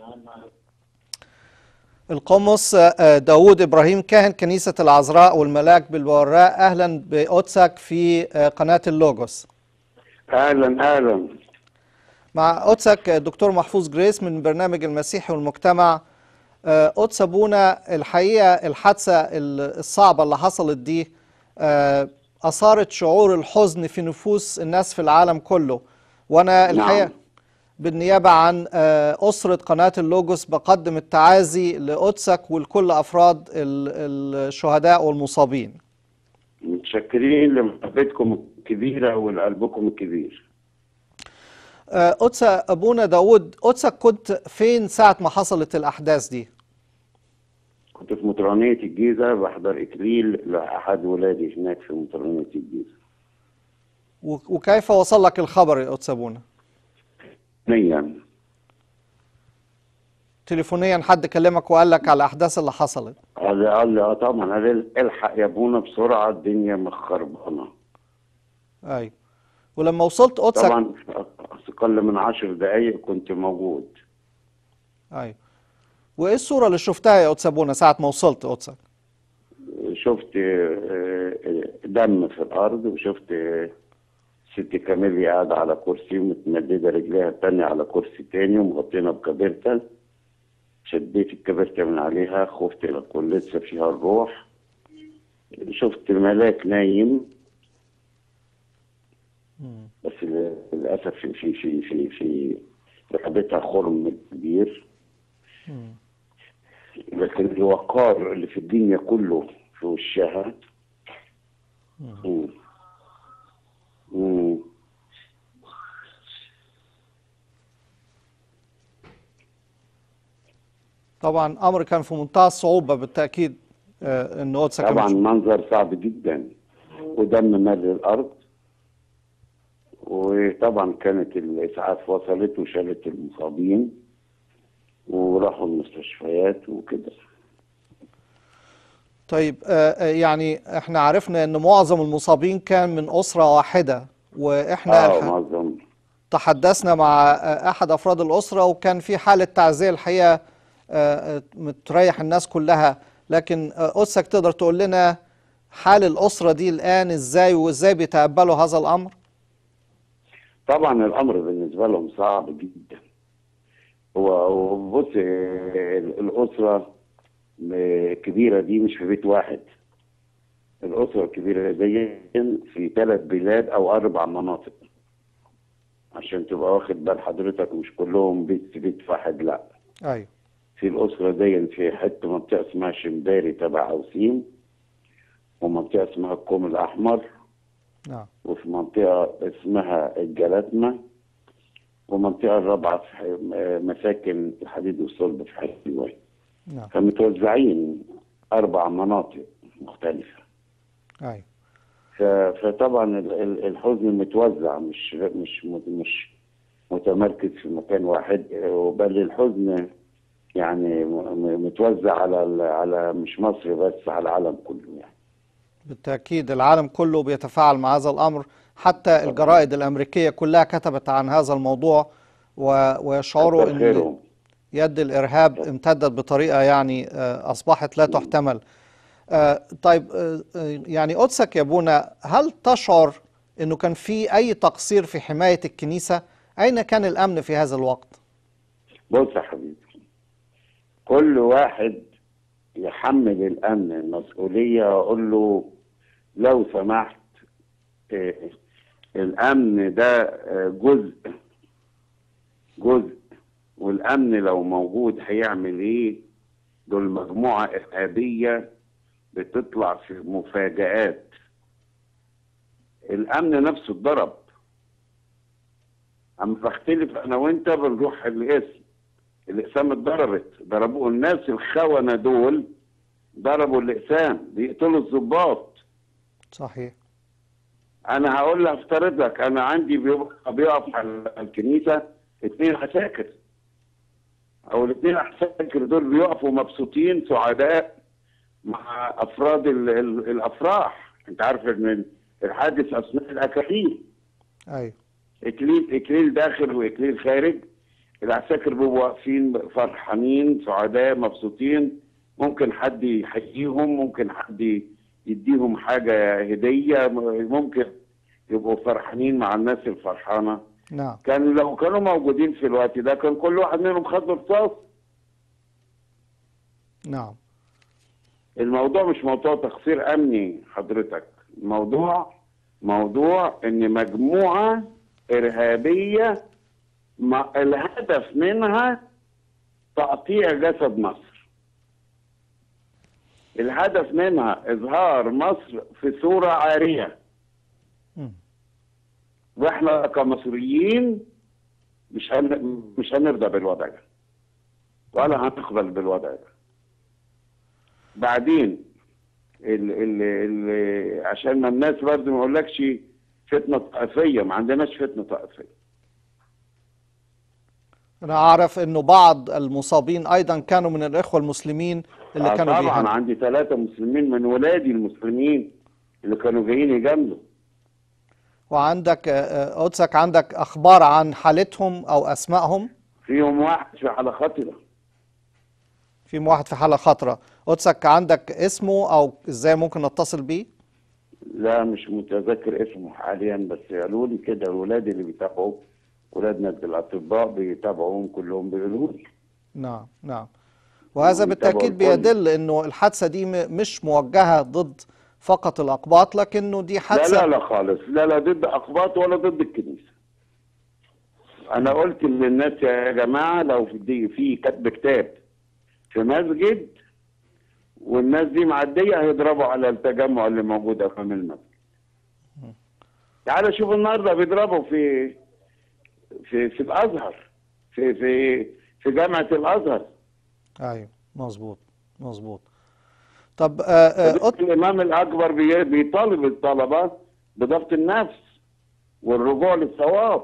القمص آه، داوود إبراهيم كاهن كنيسة العذراء والملاك بالوراء أهلا بقدسك في آه، قناة اللوجوس اهلا اهلا مع قدسك دكتور محفوظ جريس من برنامج المسيحي والمجتمع آه، قدس أبونا الحقيقة الحادثة ال- الصعبة اللي حصلت دي آه، أثارت شعور الحزن في نفوس الناس في العالم كله وأنا الحقيقة نعم. بالنيابة عن آه، أسرة قناة اللوجوس بقدم التعازي لقدسك ولكل أفراد ال- الشهداء والمصابين متشكرين لمحبتكم الكبيره ولقلبكم الكبير آه، قدس أبونا داود قدسك كنت فين ساعة ما حصلت الأحداث دي؟ كنت في مطرانيه الجيزه بحضر اكليل لاحد ولادي هناك في مطرانيه الجيزه و- وكيف وصل لك الخبر يا قدس أبونا؟ نيا تليفونيا حد كلمك وقال لك على الأحداث اللي حصلت قال لي قال لي اه طبعا قال لي الحق يا ابونا بسرعه الدنيا مخربانه أيوة ولما وصلت قدسك طبعا اقل من عشر دقايق كنت موجود أيوة وإيه الصورة اللي شفتها يا قدس أبونا ساعة ما وصلت قدسك؟ شفت آه، آه، دم في الارض وشفت آه، ست كاميليا قاعده على كرسي ومتمدده رجليها التانية على كرسي تاني ومغطينها بكبرتة شديت الكبرتة من عليها خفت لكل لسه فيها الروح شفت ملاك نايم بس للاسف في في في في في رقبتها خرم كبير لكن الوقار اللي في الدنيا كله في وشها مم. مم. طبعا أمر كان في منتهى الصعوبة بالتأكيد آه، إن قدسك طبعا كانت- منظر صعب جدا ودم مال الارض وطبعا كانت الاسعاف وصلت وشالت المصابين وراحوا المستشفيات وكده طيب آه، آه، يعني احنا عرفنا ان معظم المصابين كان من أسرة واحدة واحنا اه الح- معظم تحدثنا مع آه، احد افراد الأسرة وكان في حالة تعزية الحقيقة آه، آه، متريح الناس كلها لكن آه، قدسك تقدر تقول لنا حال الأسرة دي الآن ازاي وازاي بيتقبلوا هذا الأمر؟ طبعا الامر بالنسبه لهم صعب جدا هو هو بص آه، الاسره الكبيره دي مش في بيت واحد الاسره الكبيره دي في ثلاث بلاد او اربع مناطق عشان تبقى واخد بال حضرتك مش كلهم بيت في بيت واحد لا ايوه في الأسرة دي في حتة منطقة اسمها شمباري تبع أوسيم ومنطقة اسمها الكوم الأحمر نعم وفي منطقة اسمها الجلاتمة ومنطقة الرابعة في ح- مساكن الحديد والصلب في حلوان نعم فمتوزعين أربع مناطق مختلفة ايوه ف- فطبعا ال- ال- الحزن متوزع مش مش مش متمركز في مكان واحد بل الحزن يعني م- م- متوزع على ال- على مش مصر بس على العالم كله يعني بالتأكيد العالم كله بيتفاعل مع هذا الأمر حتى الجرائد الأمريكية كلها كتبت عن هذا الموضوع و- ويشعروا كتر أن خيرهم يد الإرهاب امتدت بطريقة يعني آه، أصبحت لا تحتمل آه، طيب آه، آه، يعني قدسك يا ابونا هل تشعر أنه كان في أي تقصير في حماية الكنيسة أين كان الأمن في هذا الوقت بص يا حبيبي كل واحد يحمل الامن المسؤوليه اقول له لو سمحت آه، الامن ده آه، جزء جزء والامن لو موجود هيعمل ايه دول مجموعه ارهابيه بتطلع في مفاجآت الامن نفسه اتضرب اما بختلف انا وانت بنروح الاسم الاقسام اتضربت ضربوا الناس الخونه دول ضربوا الاقسام بيقتلوا الضباط صحيح انا هقول لك افترض لك انا عندي بيبقى بيقف على الكنيسه اثنين عساكر او الاثنين عساكر دول بيقفوا مبسوطين سعداء مع افراد ال ال الافراح انت عارف ان الحادث اثناء الاكاليل أيوه اكليل اكليل داخل واكليل خارج العساكر بيبقوا واقفين فرحانين سعداء مبسوطين ممكن حد يحييهم ممكن حد يديهم حاجة هدية ممكن يبقوا فرحانين مع الناس الفرحانة نعم كان لو كانوا موجودين في الوقت ده كان كل واحد منهم خد له رصاص نعم الموضوع مش موضوع تقصير امني حضرتك الموضوع موضوع ان مجموعه ارهابيه ما الهدف منها تقطيع جسد مصر الهدف منها اظهار مصر في صوره عاريه مم. واحنا كمصريين مش هن... مش هنرضى بالوضع ده ولا هنقبل بالوضع ده بعدين ال ال ال عشان ما الناس برضه ما يقولكش فتنه طائفيه ما عندناش فتنه طائفيه أنا أعرف أنه بعض المصابين أيضا كانوا من الإخوة المسلمين اللي آه كانوا طبعا بيهاجموا عندي ثلاثه مسلمين من ولادي المسلمين اللي كانوا جايين يجاملوا وعندك آه، آه، قدسك عندك أخبار عن حالتهم أو أسمائهم فيهم واحد في حلقاتنا في واحد في حالة خطرة قدسك عندك اسمه أو إزاي ممكن نتصل بيه لا مش متذكر اسمه حاليا بس قالوا لي كده الولاد اللي بيتابعوا ولادنا الاطباء بيتابعوهم كلهم بيقولوا لي نعم نعم وهذا بيتابعوا بالتأكيد الكل. بيدل أنه الحادثة دي م- مش موجهة ضد فقط الأقباط لكنه دي لا حادثة لا لا خالص لا لا ضد اقباط ولا ضد الكنيسه انا قلت للناس يا جماعه لو في دي في كتب كتاب في مسجد والناس دي معديه هيضربوا على التجمع اللي موجود امام المسجد تعال شوف النهارده بيضربوا في في في الازهر في في في جامعه الازهر أيوه مظبوط مظبوط طب آه، آه، قد- الامام الاكبر بي- بيطالب الطلبه بضبط النفس والرجوع للصواب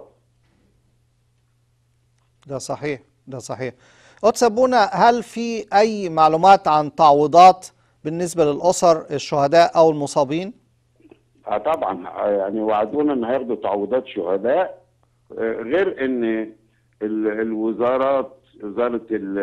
ده صحيح ده صحيح قدس أبونا هل في أي معلومات عن تعويضات بالنسبة للأسر الشهداء أو المصابين؟ اه طبعا آه يعني وعدونا ان هياخدوا تعويضات شهداء آه غير ان ال- الوزارات وزاره ال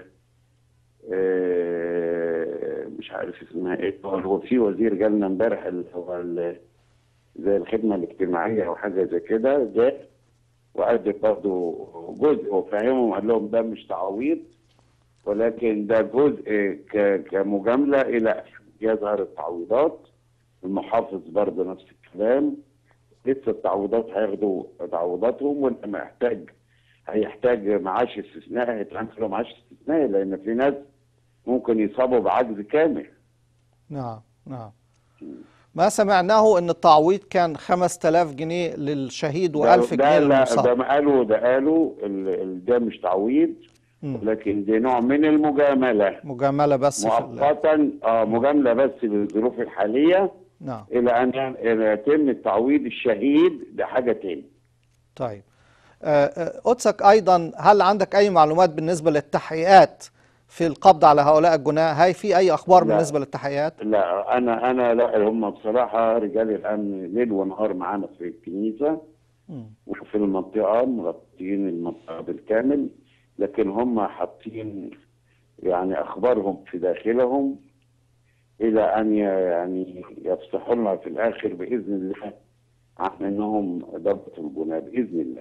آه مش عارف اسمها ايه هو في وزير جالنا امبارح اللي هو ال- زي الخدمه الاجتماعيه او حاجه زي كده جاء وقدم برضه جزء وفهمهم قال لهم ده مش تعويض ولكن ده جزء ك- كمجامله الى يظهر التعويضات المحافظ برضه نفس الكلام لسه التعويضات هياخدوا تعويضاتهم واللي محتاج هيحتاج معاش استثنائي هيتعمل له معاش استثنائي لان في ناس ممكن يصابوا بعجز كامل نعم نعم ما سمعناه ان التعويض كان 5000 جنيه للشهيد و1000 ده- جنيه ده لا ده للمصاب ما قالوا ده قالوا ال- ال- ده مش تعويض مم. لكن ده نوع من المجامله مجاملة بس في ال- مؤقتا اه مجامله بس للظروف الحاليه نعم الى ان ي- إلى يتم التعويض الشهيد ده حاجه تاني طيب آه، آه، قدسك ايضا هل عندك اي معلومات بالنسبة للتحقيقات في القبض على هؤلاء الجناه هل في اي اخبار لا. بالنسبة للتحقيقات لا انا انا لا هم بصراحه رجال الامن ليل ونهار معانا في الكنيسه مم. وفي المنطقه مغطيين المنطقه بالكامل لكن هم حاطين يعني اخبارهم في داخلهم الى ان ي- يعني يفصحوا لنا في الاخر باذن الله عن انهم ضبطوا الجناه باذن الله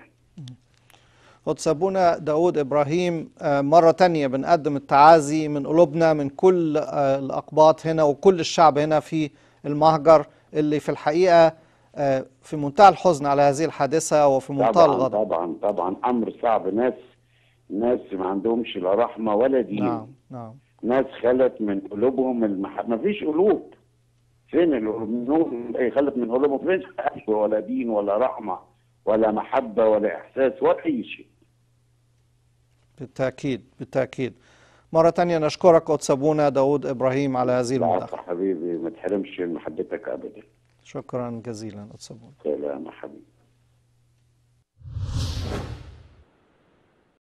قدس ابونا داود ابراهيم آه، مرة تانية بنقدم التعازي من قلوبنا من كل آه، الاقباط هنا وكل الشعب هنا في المهجر اللي في الحقيقة آه، في منتهى الحزن على هذه الحادثة وفي منتهى طبعا الغضب طبعا طبعا امر صعب ناس ناس ما عندهمش لا رحمه ولا دين نعم نعم ناس خلت من قلوبهم المح... ما فيش قلوب فين القلوب نور إيه خلت من قلوبهم فين قلب ولا دين ولا رحمه ولا محبه ولا احساس ولا اي شيء بالتأكيد بالتأكيد مرة تانية نشكرك قدس أبونا داود إبراهيم على هذه العفو المداخلة حبيبي ما تحرمش من محبتك ابدا شكرا جزيلا قدس أبونا سلام يا حبيبي